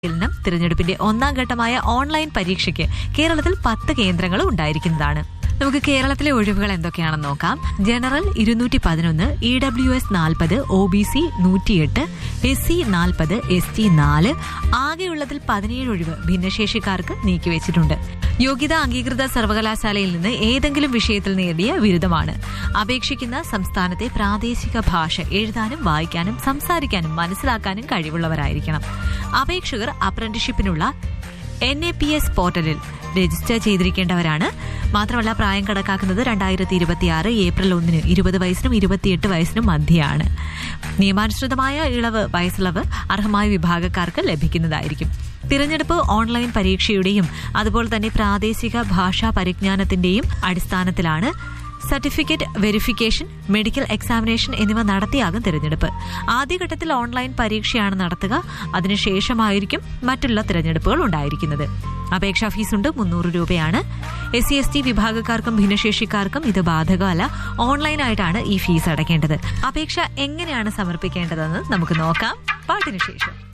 പരിശീലനം തിരഞ്ഞെടുപ്പിന്റെ ഒന്നാം ഘട്ടമായ ഓൺലൈൻ പരീക്ഷയ്ക്ക് കേരളത്തിൽ പത്ത് കേന്ദ്രങ്ങൾ ഉണ്ടായിരിക്കുന്നതാണ് നമുക്ക് കേരളത്തിലെ ഒഴിവുകൾ എന്തൊക്കെയാണെന്ന് നോക്കാം ജനറൽ ഇരുന്നൂറ്റി പതിനൊന്ന് ഇ ഡബ്ല്യു എസ് നാൽപ്പത് ഒ ബി സി നൂറ്റിയെട്ട് എസ് സി നാൽപ്പത് എസ് ടി നാല് ആകെയുള്ളതിൽ പതിനേഴ് ഒഴിവ് ഭിന്നശേഷിക്കാർക്ക് നീക്കിവെച്ചിട്ടുണ്ട് യോഗ്യത അംഗീകൃത സർവകലാശാലയിൽ നിന്ന് ഏതെങ്കിലും വിഷയത്തിൽ നേടിയ ബിരുദമാണ് അപേക്ഷിക്കുന്ന സംസ്ഥാനത്തെ പ്രാദേശിക ഭാഷ എഴുതാനും വായിക്കാനും സംസാരിക്കാനും മനസ്സിലാക്കാനും കഴിവുള്ളവരായിരിക്കണം അപേക്ഷകർ അപ്രന്റീഷിപ്പിനുള്ള എൻ എ പി എസ് പോർട്ടലിൽ രജിസ്റ്റർ ചെയ്തിരിക്കേണ്ടവരാണ് മാത്രമല്ല പ്രായം കണക്കാക്കുന്നത് രണ്ടായിരത്തി ഇരുപത്തിയാറ് ഏപ്രിൽ ഒന്നിന് ഇരുപത് വയസ്സിനും ഇരുപത്തിയെട്ട് വയസ്സിനും മധ്യയാണ് നിയമാനുസൃതമായ ഇളവ് വയസ്സിളവ് അർഹമായ വിഭാഗക്കാർക്ക് ലഭിക്കുന്നതായിരിക്കും തിരഞ്ഞെടുപ്പ് ഓൺലൈൻ പരീക്ഷയുടെയും അതുപോലെ തന്നെ പ്രാദേശിക ഭാഷാ പരിജ്ഞാനത്തിന്റെയും അടിസ്ഥാനത്തിലാണ് സർട്ടിഫിക്കറ്റ് വെരിഫിക്കേഷൻ മെഡിക്കൽ എക്സാമിനേഷൻ എന്നിവ നടത്തിയാകും തിരഞ്ഞെടുപ്പ് ആദ്യഘട്ടത്തിൽ ഓൺലൈൻ പരീക്ഷയാണ് നടത്തുക അതിനുശേഷമായിരിക്കും മറ്റുള്ള തിരഞ്ഞെടുപ്പുകൾ ഉണ്ടായിരിക്കുന്നത് അപേക്ഷാ ഫീസുണ്ട് മുന്നൂറ് രൂപയാണ് എസ് സി എസ് ടി വിഭാഗക്കാർക്കും ഭിന്നശേഷിക്കാർക്കും ഇത് ബാധകമല്ല ഓൺലൈനായിട്ടാണ് ഈ ഫീസ് അടയ്ക്കേണ്ടത് അപേക്ഷ എങ്ങനെയാണ് സമർപ്പിക്കേണ്ടതെന്ന് നമുക്ക് നോക്കാം പാട്ടിന് ശേഷം